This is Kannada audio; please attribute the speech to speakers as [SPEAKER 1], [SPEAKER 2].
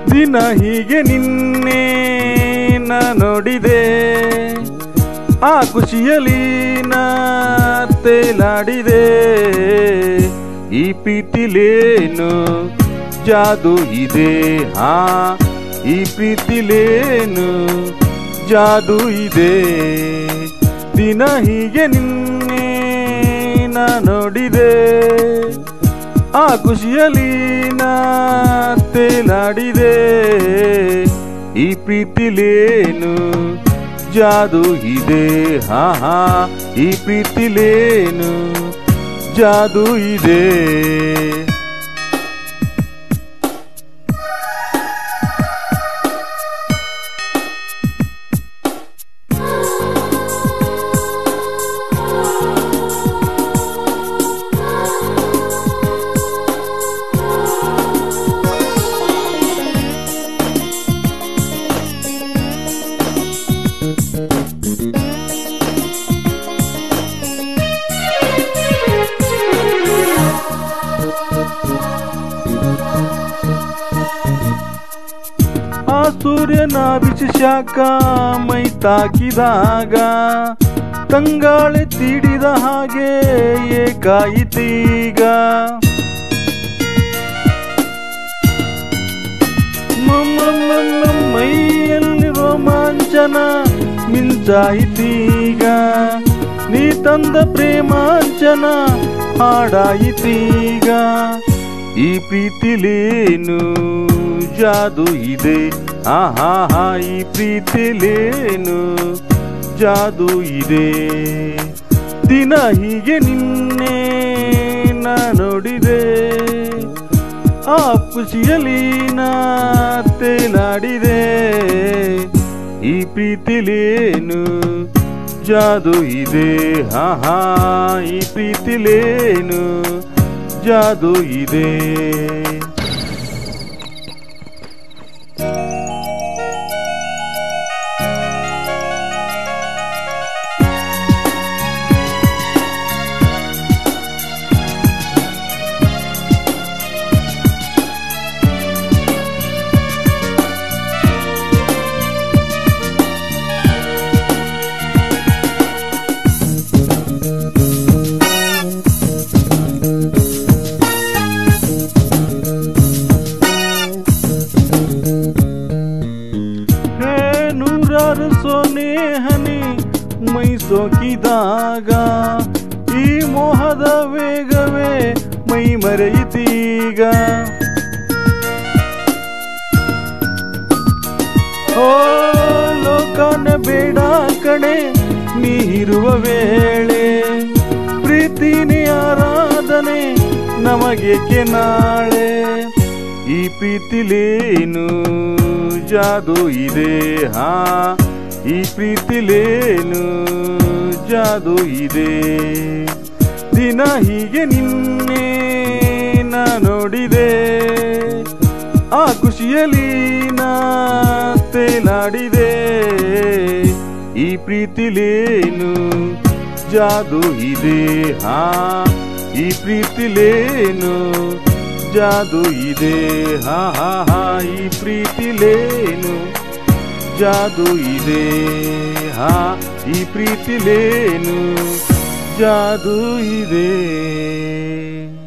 [SPEAKER 1] ದಿನ ಹೀಗೆ ನಿನ್ನೆ ನಾ ನೋಡಿದೆ ಆ ಖುಷಿಯಲ್ಲಿ ನಾ ತೇಲಾಡಿದೆ ಈ ಪ್ರೀತಿಲೇನು ಜಾದು ಇದೆ ಹಾ ಈ ಪ್ರೀತಿಲೇನು ಜಾದು ಇದೆ ದಿನ ಹೀಗೆ ನಿನ್ನೆ ನಾ ನೋಡಿದೆ ಆ ಖುಷಿಯಲ್ಲಿ ನಾ ತೇಲಾಡಿದೆ ಈ ಪ್ರೀತಿಲೇನು ಜಾದು ಇದೆ ಹಾ ಹಾ ಈ ಪ್ರೀತಿಲೇನು ಜಾದು ಇದೆ ಆ ಸೂರ್ಯನ ಬಿಸಿ ಶಾಖ ಮೈ ತಾಕಿದಾಗ ತಂಗಾಳೆ ತೀಡಿದ ಹಾಗೆ ಏಕಾಯಿತೀಗ ಮಮ್ಮಮ್ಮಮ್ಮ ಮೈಯಲ್ಲಿ ರೋಮಾಂಚನ ಮಿಂಚಾಯಿತೀಗ ನೀ ತಂದ ಪ್ರೇಮಾಂಚನ ಹಾಡಾಯಿತೀಗ ಈ ಪ್ರೀತಿಲೇನು ಜಾದು ಇದೆ ಆಹಾ ಹಾ ಈ ಪ್ರೀತಿಲೇನು ಜಾದು ಇದೆ ದಿನ ಹೀಗೆ ನಿನ್ನೆ ನಾ ನೋಡಿದೆ ಆ ಖುಷಿಯಲ್ಲಿ ನಾ ತೇಲಾಡಿದೆ ಈ ಪ್ರೀತಿಲೇನು ಜಾದು ಇದೆ ಹಾ ಹಾ ಈ ಪ್ರೀತಿಲೇನು ಜಾದು ಇದೆ ಹೇ ನೂರಾರು ಸೋನೆ ಹನಿ ಮೈ ಸೋಕಿದಾಗ ಈ ಮೋಹದ ವೇಗವೇ ಮೈ ಮರೆಯಿತೀಗ ಓ ಲೋಕನ ಬೇಡ ಕಣೆ ನೀ ಇರುವ ವೇಳೆ ಪ್ರೀತಿನಿ ಆರಾಧನೆ ನಮಗೇಕೆ ನಾಳೆ ಈ ಪ್ರೀತಿಲೇನು ಜಾದು ಇದೆ ಹಾ ಈ ಪ್ರೀತಿಲೇನು ಜಾದು ಇದೆ ದಿನ ಹೀಗೆ ನಿನ್ನೆ ನಾ ನೋಡಿದೆ ಆ ಖುಷಿಯಲ್ಲಿ ನಾ ತೇಲಾಡಿದೆ ಈ ಪ್ರೀತಿಲೇನು ಜಾದು ಇದೆ ಹಾ ಈ ಪ್ರೀತಿಲೇನು ಜಾದು ಇದೆ ಹಾ ಹಾ ಹಾ ಈ ಪ್ರೀತಿಲೇನು ಜಾದು ಇದೆ ಹಾ ಈ ಪ್ರೀತಿಲೇನು ಜಾದು ಇದೆ